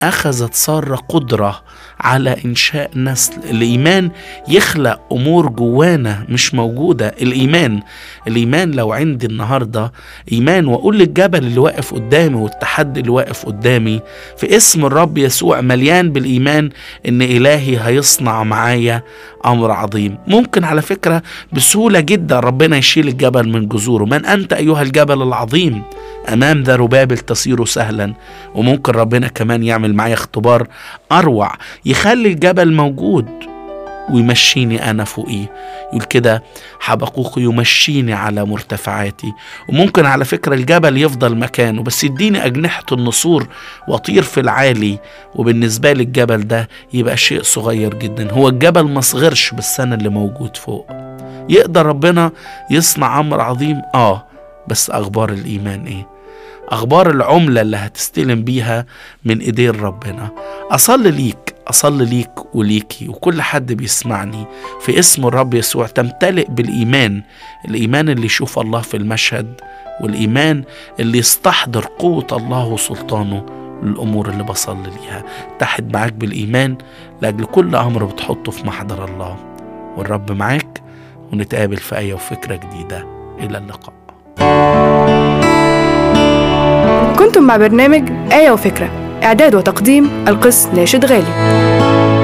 أخذت سارة قدرة على إنشاء نسل الإيمان يخلق أمور جوانا مش موجودة الإيمان الإيمان لو عندي النهاردة إيمان وأقول للجبل اللي واقف قدامي والتحدي اللي واقف قدامي في اسم الرب يسوع مليان بالإيمان إن إلهي هيصنع معايا أمر عظيم ممكن على فكرة بسهولة جدا ربنا يشيل الجبل من جذوره من أنت أيها الجبل العظيم أمام ذا ربابل تصير سهلا وممكن ربنا كمان يعمل معايا اختبار أروع يخلي الجبل موجود ويمشيني أنا فوقيه يقول كده حبقوق يمشيني على مرتفعاتي وممكن على فكرة الجبل يفضل مكانه بس يديني أجنحة النسور وأطير في العالي وبالنسبة لي الجبل ده يبقى شيء صغير جدا هو الجبل ما صغرش بس أنا اللي موجود فوق يقدر ربنا يصنع أمر عظيم آه بس أخبار الإيمان إيه أخبار العملة اللي هتستلم بيها من إيدين ربنا أصلي ليك أصلي ليك وليكي وكل حد بيسمعني في اسم الرب يسوع تمتلئ بالإيمان الإيمان اللي يشوف الله في المشهد والإيمان اللي يستحضر قوة الله وسلطانه للأمور اللي بصلي ليها اتحد معاك بالإيمان لأجل كل أمر بتحطه في محضر الله والرب معاك ونتقابل في آية وفكرة جديدة إلى اللقاء كنتم مع برنامج آية وفكرة إعداد وتقديم القس ناشد غالي